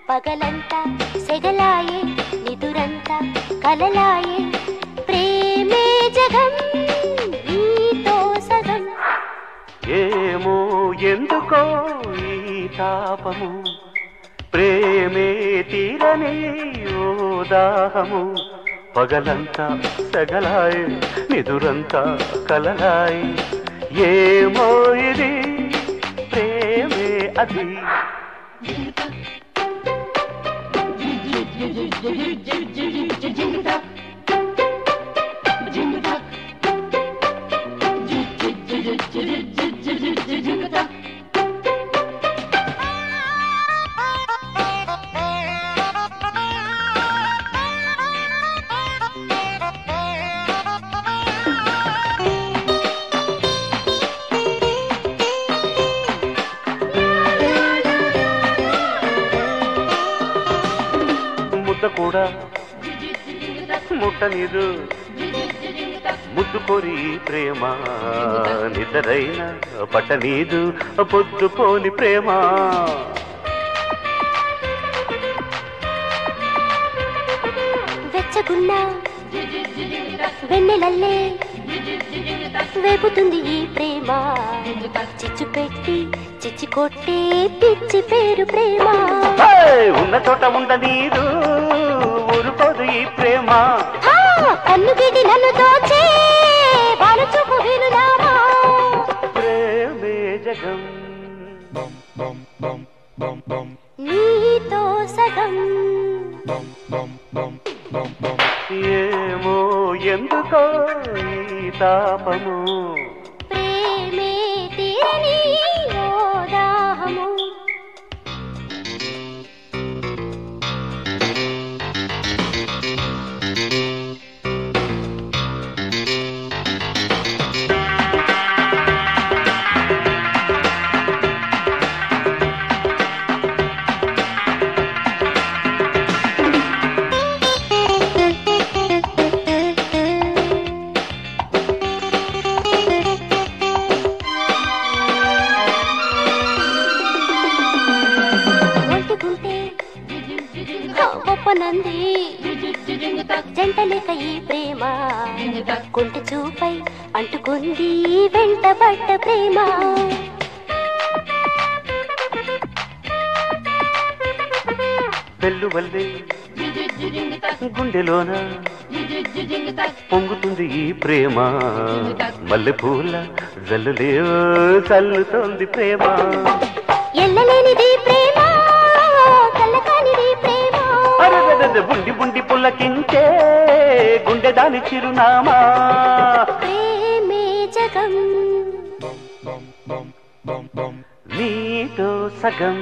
పగలంతా సెగలాయే నిదురంతా కలలాయే ప్రేమే జగం నీతో సగం ఏమో ఎందుకో ఈ తాపము ప్రేమే తీరని ఓ దాహము పగలంతా సగలాయి నిదురంతా కలలాయి ఏమో ఇది ప్రేమే అది ముద్ద కూడా ముట్ట నీరు ముద్దు కొరి ప్రేమ నిద్రైన పట్ట నీదు పొద్దు పోని ప్రేమ వెచ్చగున్న వెన్నెలల్లే వేపుతుంది ఈ ప్రేమ చిచ్చు పెట్టి చిచ్చి కొట్టే పిచ్చి పేరు ప్రేమ హే! ఉన్న చోట ఉండ నీరు ఊరుకోదు ఈ ప్రేమ ఆ, కన్ను గిడి నన్ను దోచే వారు చూపు వినులామా ప్రేమే జగం నీతో సగం ఏమో ఎందుకో ఈ తాపము ప్రేమే తీరని ఓ దాహము ఒంటికుంటే గొప్పనంది జంట లేక ఈ ప్రేమ కొంటి చూపై అంటుకుంది వెంటబడ్డ ప్రేమ వెళ్ళు వల్లే గుండెలోన పొంగుతుంది ఈ ప్రేమ మల్లెపూల జల్లులేవో చల్లుతోంది ప్రేమ ఎల్లలేనిది ప్రేమ కళ్ళకానిది ప్రేమ అరెరెరెరె, బుండి బుండి పుల్లకించే గుండె దాని చిరునామా ప్రేమే జగం నీతో సగం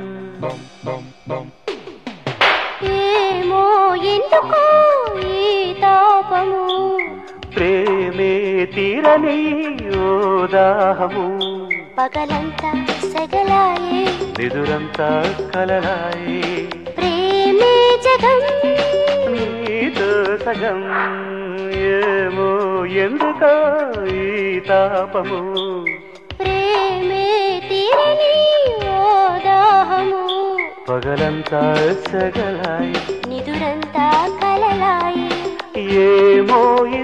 ఏమో ఎందుకో ఈ తాపము ప్రేమే తీరని ఓ దాహము పగలంతా సెగలాయే నిదురంతా కలలాయి ప్రేమే జగం నీతో సగం ఏమో ఎందుకో ఈ తాపము ప్రేమే తీరని ఓ దాహము పగలంతా సగలాయి నిదురంతా కలలాయి ఏమో